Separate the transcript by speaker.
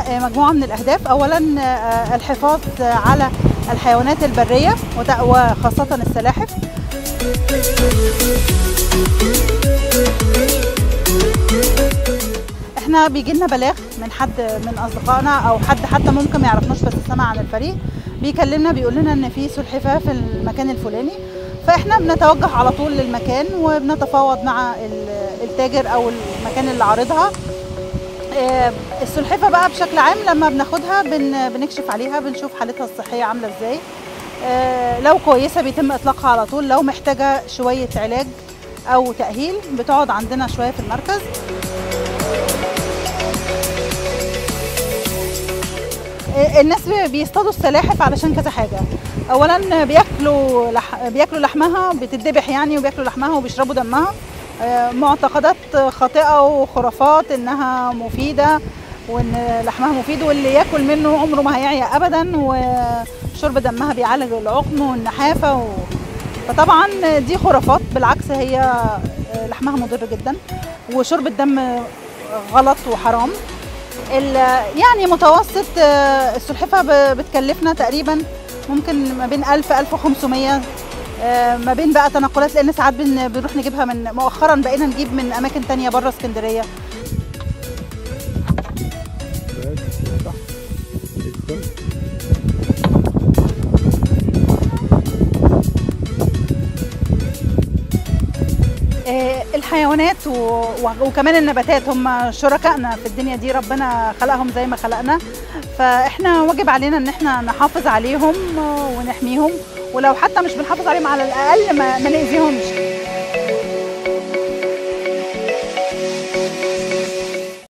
Speaker 1: مجموعة من الأهداف أولا الحفاظ على الحيوانات البرية وخاصة السلاحف احنا بيجي لنا بلاغ من حد من اصدقائنا او حد حتى ممكن ما يعرفناش بس سمع عن الفريق بيكلمنا بيقول لنا ان في سلحفاه في المكان الفلاني فاحنا بنتوجه على طول للمكان وبنتفاوض مع التاجر او المكان اللي عارضها السلحفاه بقى بشكل عام لما بناخدها بن بنكشف عليها بنشوف حالتها الصحيه عامله ازاي لو كويسه بيتم اطلاقها على طول لو محتاجه شويه علاج او تاهيل بتقعد عندنا شويه في المركز الناس بيصطادوا السلاحف علشان كذا حاجه اولا بياكلوا لح... بياكلوا لحمها بتتذبح يعني وبياكلوا لحمها وبيشربوا دمها معتقدات خاطئه وخرافات انها مفيده وان لحمها مفيد واللي ياكل منه عمره ما هيعيا ابدا وشرب دمها بيعالج العقم والنحافه و... فطبعا دي خرافات بالعكس هي لحمها مضر جدا وشرب الدم غلط وحرام يعني متوسط السلحفاه بتكلفنا تقريبا ممكن ما بين 1000 1500 ما بين بقى تنقلات لان ساعات بنروح نجيبها من مؤخرا بقينا نجيب من اماكن تانية بره اسكندريه الحيوانات وكمان النباتات هم شركائنا في الدنيا دي ربنا خلقهم زي ما خلقنا فاحنا واجب علينا ان احنا نحافظ عليهم ونحميهم ولو حتى مش بنحافظ عليهم على الاقل ما, ما ناذيهمش